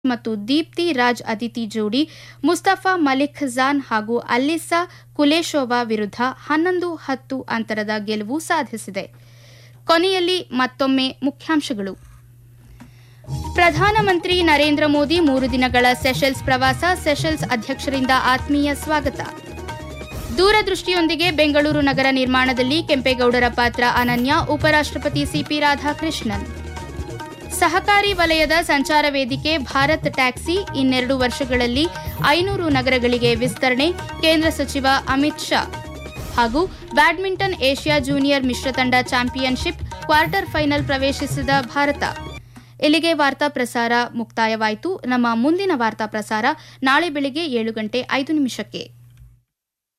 ಮತ್ತು ದೀಪ್ತಿ ರಾಜ್ ಅದಿತಿ ಜೋಡಿ ಮುಸ್ತಫಾ ಮಲಿಕ್ ಜಾನ್ ಹಾಗೂ ಅಲ್ಲಿಸಾ ಕುಲೇಶೋವಾ ವಿರುದ್ಧ ಹನ್ನೊಂದು ಹತ್ತು ಅಂತರದ ಗೆಲುವು ಸಾಧಿಸಿದೆ ಕೊನೆಯಲ್ಲಿ ಮತ್ತೊಮ್ಮೆ ಮುಖ್ಯಾಂಶಗಳು ಪ್ರಧಾನಮಂತ್ರಿ ನರೇಂದ್ರ ಮೋದಿ ಮೂರು ದಿನಗಳ ಸೆಷೆಲ್ಸ್ ಪ್ರವಾಸ ಸೆಷೆಲ್ಸ್ ಅಧ್ಯಕ್ಷರಿಂದ ಆತ್ಮೀಯ ಸ್ವಾಗತ ದೂರದೃಷ್ಟಿಯೊಂದಿಗೆ ಬೆಂಗಳೂರು ನಗರ ನಿರ್ಮಾಣದಲ್ಲಿ ಕೆಂಪೇಗೌಡರ ಪಾತ್ರ ಅನನ್ಯ ಉಪರಾಷ್ಟಪತಿ ಸಿಪಿ ರಾಧಾಕೃಷ್ಣನ್ ಸಹಕಾರಿ ವಲಯದ ಸಂಚಾರ ವೇದಿಕೆ ಭಾರತ್ ಟ್ಯಾಕ್ಸಿ ಇನ್ನೆರಡು ವರ್ಷಗಳಲ್ಲಿ ಐನೂರು ನಗರಗಳಿಗೆ ವಿಸ್ತರಣೆ ಕೇಂದ್ರ ಸಚಿವ ಅಮಿತ್ ಶಾ ಹಾಗೂ ಬ್ಯಾಡ್ಮಿಂಟನ್ ಏಷ್ಯಾ ಜೂನಿಯರ್ ಮಿಶ್ರತಂಡ ಚಾಂಪಿಯನ್ಶಿಪ್ ಕ್ವಾರ್ಟರ್ ಫೈನಲ್ ಪ್ರವೇಶಿಸಿದ ಭಾರತ ಇಲ್ಲಿಗೆ ವಾರ್ತಾ ಪ್ರಸಾರ ಮುಕ್ತಾಯವಾಯಿತು ನಮ್ಮ ಮುಂದಿನ ವಾರ್ತಾ ಪ್ರಸಾರ ನಾಳೆ ಬೆಳಗ್ಗೆ ಏಳು ಗಂಟೆ ಐದು ನಿಮಿಷಕ್ಕೆ